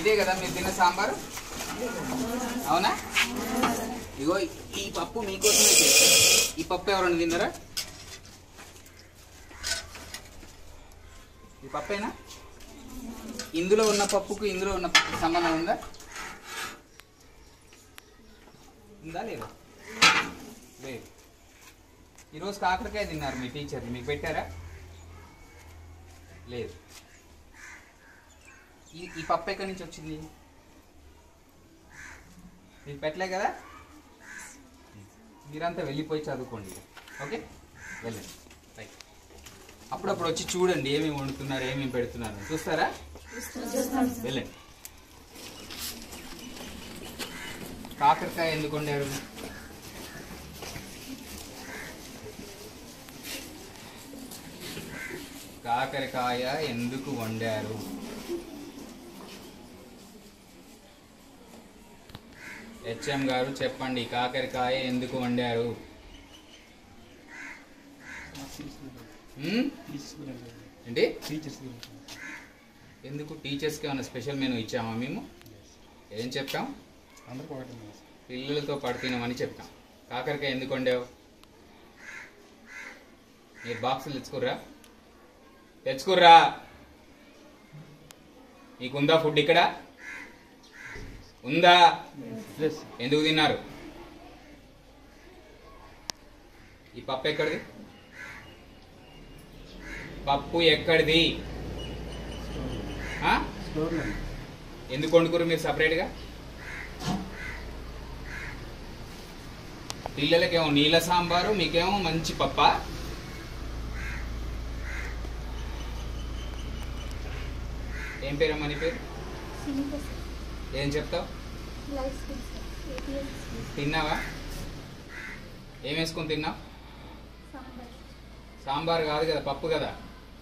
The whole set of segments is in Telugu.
ఇదే కదా మీరు తిన్న సాంబారు అవునా ఇగో ఈ పప్పు మీకోసమే చేశాను ఈ పప్పు ఎవరైనా తిన్నారా ఈ పప్పేనా ఇందులో ఉన్న పప్పుకు ఇందులో ఉన్న పప్పుకు సంబంధం ఉందా ఉందా లేదా లేదు ఈరోజు కాకరకాయ తిన్నారు మీ టీచర్ మీకు పెట్టారా లేదు ఈ ఈ పప్పు ఎక్కడి నుంచి వచ్చింది మీకు పెట్టలే కదా మీరంతా వెళ్ళిపోయి చదువుకోండి ఓకే వెళ్ళండి రైట్ అప్పుడప్పుడు వచ్చి చూడండి ఏమేమి వండుతున్నారు ఏమేమి పెడుతున్నారు చూస్తారా వెళ్ళండి కాకరకాయ ఎందుకు వండారు కాకరకాయ ఎందుకు వండారు హెచ్ఎం గారు చెప్పండి కాకరకాయ ఎందుకు వండారు హ్మ్? ఏంటి ఎందుకు టీచర్స్కి ఏమైనా స్పెషల్ మెనూ ఇచ్చామా మేము ఏం చెప్తాం అందరికి ఒకటి ఉంది. పిల్లలతో పాటు తినమని చెప్తాం కాకరకాయ ఎందుకు వండావు మీరు బాక్సులు తెచ్చుకుర్రా తెచ్చుకుర్రా నీకుందా ఫుడ్ ఇక్కడ ఉందా ప్లస్ ఎందుకు తిన్నారు ఈ పప్పు ఎక్కడిది పప్పు ఎక్కడిది ఆ? స్టోర్లో ఉంది. ఎందుకు వండుకురు మీరు సపరేట్గా పిల్లలకేమో నీళ్ళ సాంబారు మీకేమో మంచి పప్ప ఏం పేరమ్మా నీ పేరు సునీత సార్ ఏం చెప్తావు life skill sir APL skill తిన్నావా ఏం వేసుకొని తిన్నావు సాంబార్ సాంబార్ కాదు కదా పప్పు కదా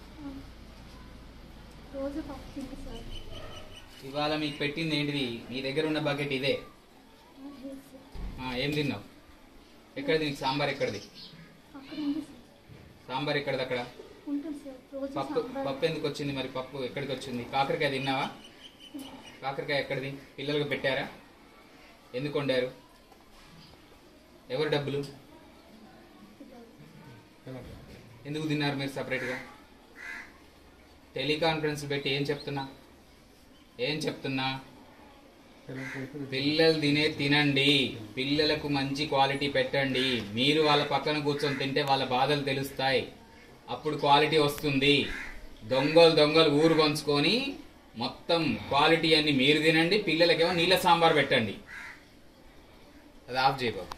రోజు పప్పు తిండి సార్ ఇవాళ మీకు పెట్టింది ఏంటిది మీ దగ్గర ఉన్న బకెట్ ఇదే లేదు సార్ ఆ, ఏం తిన్నావు ఎక్కడిది నీకు సాంబార్ ఎక్కడిది అక్కడ ఉంది సార్ సాంబార్ ఎక్కడిది అక్కడ ఉంటుంది సార్ రోజు పప్పు సాంబార్ పప్పు ఎందుకు వచ్చింది మరి పప్పు ఎక్కడికి వచ్చింది కాకరకాయ తిన్నావా కాకరకాయ ఎక్కడిది పిల్లలకు పెట్టారా ఎందుకు వండారు ఎవరు డబ్బులు ఏమంటారు? ఎందుకు తిన్నారు మీరు సపరేట్గా టెలికాన్ఫరెన్స్ పెట్టి ఏం చెప్తున్నా ఏం చెప్తున్నా పిల్లలు కొడుకు పిల్లలు తినే తినండి పిల్లలకు మంచి క్వాలిటీ పెట్టండి మీరు వాళ్ళ పక్కన కూర్చొని తింటే వాళ్ళ బాధలు తెలుస్తాయి అప్పుడు క్వాలిటీ వస్తుంది దొంగలు దొంగలు ఊరు పంచుకొని మొత్తం క్వాలిటీ అన్ని మీరు తినండి పిల్లలకేమో నీళ్ళ సాంబార్ పెట్టండి అది ఆఫ్ చేయ బాబు